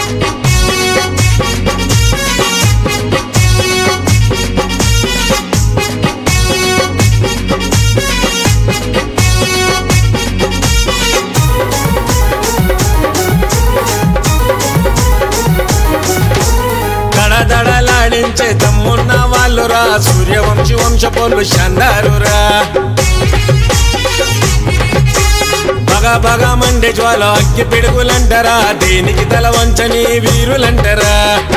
దడదడలాడించే తమ్మున్న వాళ్ళురా Suryavanshi వంశపోలు షందారురా బగ బగ Monday జ్వాల అగ్గి పిడుగులంటారా దేనికి తల వంచని వీరులంటారా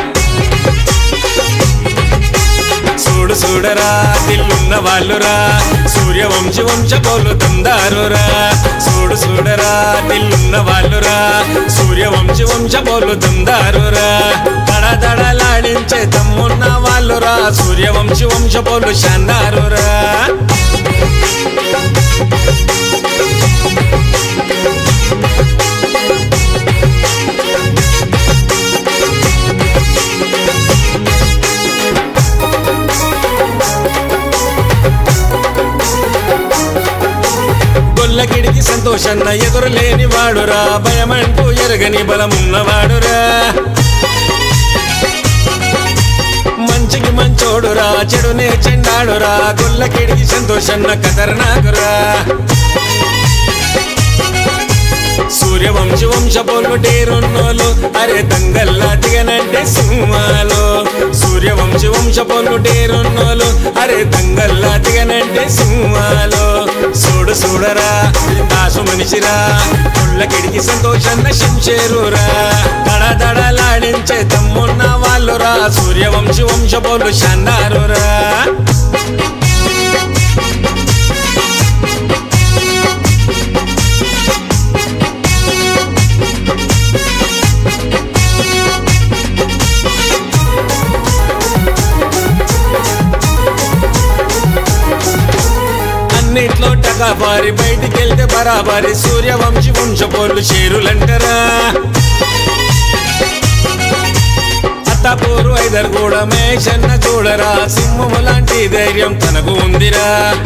చూడు చూడరా దిల్లున్న వాళ్ళురా సూర్యవంశి వంశపోలు తందారురా చూడు చూడరా దిల్లున్న వాళ్ళురా సూర్యవంశి వంశపోలు తందారురా దడదడలాడించే తమ్మున్న వాళ్ళురా సూర్యవంశి వంశపోలు షందారురా గొల్లకిడికి సంతోషన్న ఎదురు లేని వాడురా భయమంటూ ఎరగని బలమున్నవాడురా మంచికి మంచోడురా చెడునే చెండాడురా గొల్లకిడికి సంతోషన్న కదరనాకురా సూర్యవంశి వంశ పొల్లుటేరున్నోలు అరే దంగల్లా దిగనంటే సింహాలు సూర్యవంశి వంశ పొల్లుటేరున్నోలు అరే దంగల్లా దిగనంటే సింహాలు చూడు చూడరా దాసు మనిషిరా పుల్లకిడికి సంతోషన్న శంషేరురా దడదడలాడించే తమ్మున్న వాళ్ళురా సూర్యవంశి వంశ పొల్లు షన్నారురా అన్నిట్లో టకాబారి బయటికి వెళ్తే బరాబరి సూర్యవంశి వంశపోళ్ళు షేరులంటారా అత్తపూరు ఐదరు కూడా మేషన్న చూడరా సింహము లాంటి ధైర్యం తనకు ఉందిరా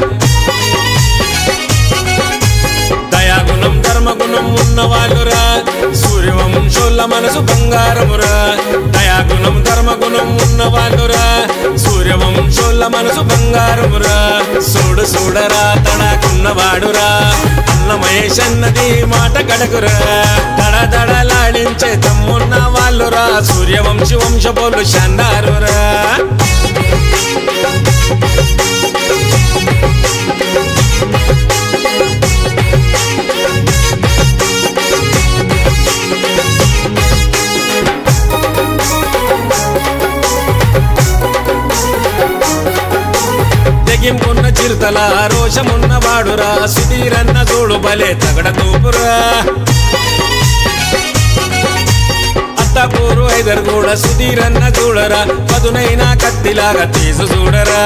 దయాగుణం ధర్మగుణం ఉన్న వాళ్ళురా సూర్యవంశోళ్ళ మనసు బంగారమురా దయాగుణం ధర్మగుణం ఉన్న వాళ్ళురా సూర్యవంశోళ్ళ మనసు బంగారమురా చూడు చూడరా తనకున్నవాడురా అన్నమయేషన్నది మాట కడకురా దడదడలాడించే తమ్మున్న వాళ్ళురా సూర్యవంశి వంశపోలు షన్నారురా తెగింపున్న చిరుతల రోషమున్న వాడురా సుధీరన్న చూడు బలే తగడ తూపురా అత్తపూరు ఐదరు కూడా సుధీరన్న చూడరా పదునైన కత్తిలాగా తీసు చూడరా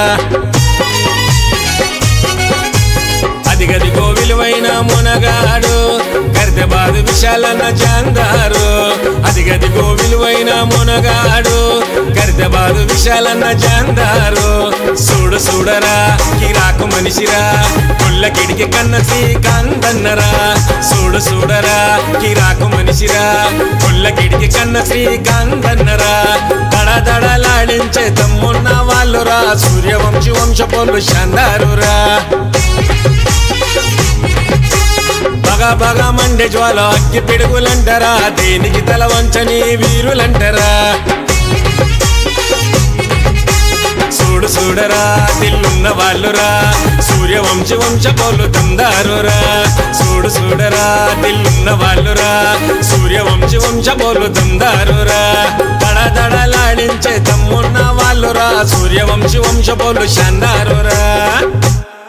అదిగదిగో విలువైన మునగాడు కరితెబాదు విశాలన్న జాందారు అదిగదిగో విలువైన మునగాడు కరితెబాదు విశాలన్న జాందారు చూడు చూడరా కిరాకు మనిషిరా పుల్ల కిడికి కన్న శ్రీకాంతన్నరా చూడు చూడరా కిరాకు మనిషిరా పుల్ల కిడికి కన్న శ్రీకాంతన్నరా దడదడలాడించే తమ్మున్న వాళ్ళురా సూర్యవంశి వంశ పొల్లు షందారురా బగ బగ మండే జ్వాల అగ్గి పిడుగులంటారా దేనికి తల వంచని వీరులంటారా చూడు చూడరా దిల్లున్న వాళ్ళురా సూర్యవంశి వంశ పోలు తందారురా చూడు చూడరా దిల్లున్న వాళ్ళురా సూర్యవంశి వంశ పోలు తందారురా దడదడలాడించే తమ్మున్న వాళ్ళురా సూర్యవంశి వంశ పోలు షన్నారురా